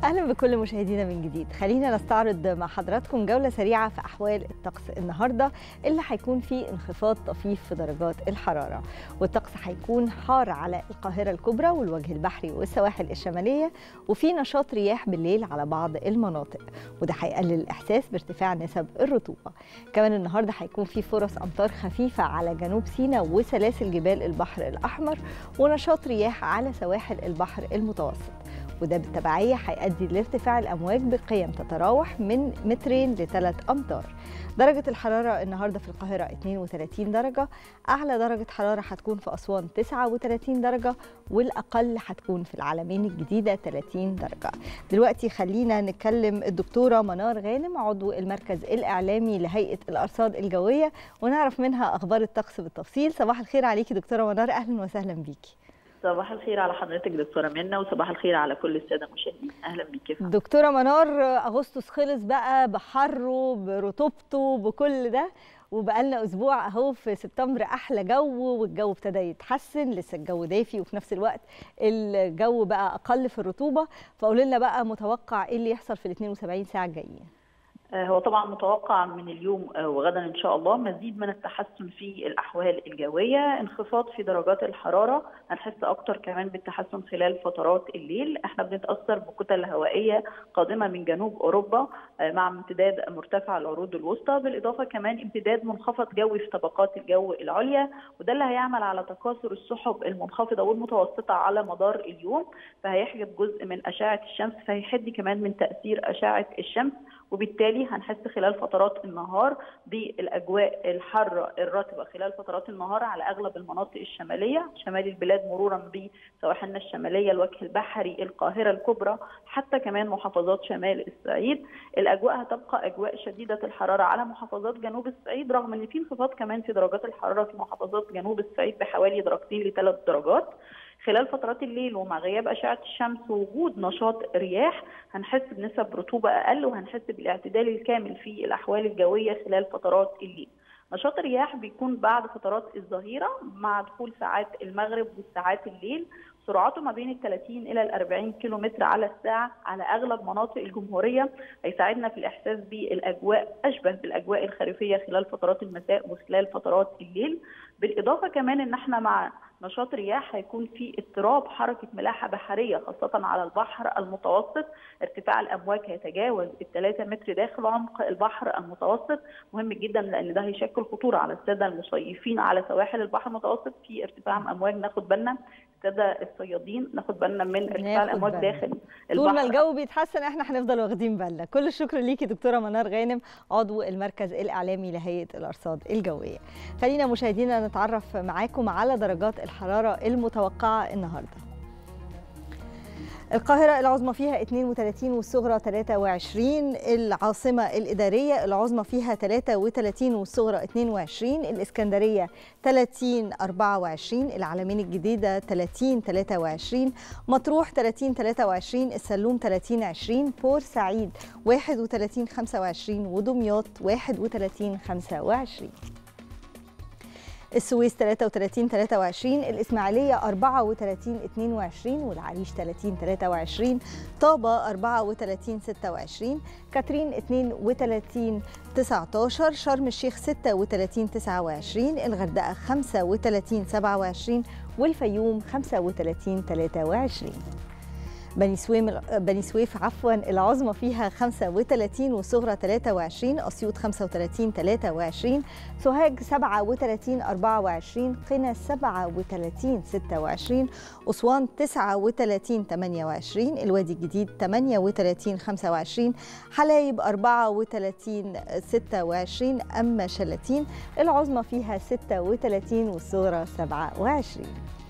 اهلا بكل مشاهدينا من جديد خلينا نستعرض مع حضراتكم جوله سريعه في احوال الطقس النهارده اللي هيكون فيه انخفاض طفيف في درجات الحراره والطقس هيكون حار على القاهره الكبرى والوجه البحري والسواحل الشماليه وفي نشاط رياح بالليل على بعض المناطق وده هيقلل الاحساس بارتفاع نسب الرطوبه كمان النهارده هيكون في فرص امطار خفيفه على جنوب سيناء وسلاسل جبال البحر الاحمر ونشاط رياح على سواحل البحر المتوسط وده بالتبعية هيؤدي لارتفاع الأمواج بقيم تتراوح من مترين لثلاث أمتار درجة الحرارة النهاردة في القاهرة 32 درجة أعلى درجة حرارة هتكون في أسوان 39 درجة والأقل هتكون في العالمين الجديدة 30 درجة دلوقتي خلينا نتكلم الدكتورة منار غانم عضو المركز الإعلامي لهيئة الأرصاد الجوية ونعرف منها أخبار الطقس بالتفصيل صباح الخير عليكي دكتورة منار أهلا وسهلا بيكي صباح الخير على حضرتك دكتوره منى وصباح الخير على كل الساده المشاهدين اهلا بيكي دكتوره منار اغسطس خلص بقى بحره برطوبته بكل ده وبقالنا اسبوع اهو في سبتمبر احلى جو والجو ابتدى يتحسن لسه الجو دافي وفي نفس الوقت الجو بقى اقل في الرطوبه فقولوا لنا بقى متوقع ايه اللي يحصل في ال 72 ساعه الجايين هو طبعا متوقع من اليوم وغدا ان شاء الله مزيد من التحسن في الاحوال الجويه انخفاض في درجات الحراره هنحس اكتر كمان بالتحسن خلال فترات الليل احنا بنتاثر بكتل هوائيه قادمه من جنوب اوروبا مع امتداد مرتفع العروض الوسطى بالاضافه كمان امتداد منخفض جوي في طبقات الجو العليا وده اللي هيعمل على تكاثر السحب المنخفضه والمتوسطه على مدار اليوم فهيحجب جزء من اشعه الشمس فهيحد كمان من تاثير اشعه الشمس وبالتالي هنحس خلال فترات النهار بالاجواء الحاره الرطبه خلال فترات النهار على اغلب المناطق الشماليه شمال البلاد مرورا بسواحلنا الشماليه الوجه البحري القاهره الكبرى حتى كمان محافظات شمال الصعيد الاجواء هتبقى اجواء شديده الحراره على محافظات جنوب الصعيد رغم ان في انخفاض كمان في درجات الحراره في محافظات جنوب الصعيد بحوالي درجتين لثلاث درجات خلال فترات الليل ومع غياب اشعه الشمس ووجود نشاط رياح هنحس بنسب رطوبه اقل وهنحس بالاعتدال الكامل في الاحوال الجويه خلال فترات الليل. نشاط الرياح بيكون بعد فترات الظهيره مع دخول ساعات المغرب وساعات الليل سرعته ما بين ال 30 الى ال 40 كيلو متر على الساعه على اغلب مناطق الجمهوريه هيساعدنا في الاحساس بالاجواء اشبه بالاجواء الخريفيه خلال فترات المساء وخلال فترات الليل بالاضافه كمان ان احنا مع نشاط رياح هيكون في اضطراب حركه ملاحه بحريه خاصه على البحر المتوسط ارتفاع الامواج هيتجاوز ال 3 متر داخل عمق البحر المتوسط مهم جدا لان ده هيشكل خطوره على الساده المصيفين على سواحل البحر المتوسط في ارتفاع امواج ناخد بالنا الساده الصيادين ناخد بالنا من ارتفاع الامواج داخل البحر طول ما الجو بيتحسن احنا هنفضل واخدين بالنا كل الشكر ليكي دكتوره منار غانم عضو المركز الاعلامي لهيئه الارصاد الجويه خلينا مشاهدينا نتعرف معاكم على درجات الحراره المتوقعه النهارده القاهرة العظمى فيها 32 والصغرى 23 العاصمة الإدارية العظمى فيها 33 والصغرى 22 الإسكندرية 30 24 العلمين الجديدة 30 23 مطروح 30 23 السلوم 30 20 بورسعيد 31 25 ودمياط 31 25 السويس 33 23 الإسماعيلية 34 22 والعريش 30 23 طابة 34 26 كاترين 32 19 شرم الشيخ 36 29 الغردقة 35 27 والفيوم 35 23 بني سويف بني سويف عفوا العظمى فيها 35 والصغرى 23 اسيوط 35 23 سوهاج 37 24 قنا 37 26 اسوان 39 28 الوادي الجديد 38 25 حلايب 34 26 اما شلاتين العظمى فيها 36 والصغرى 27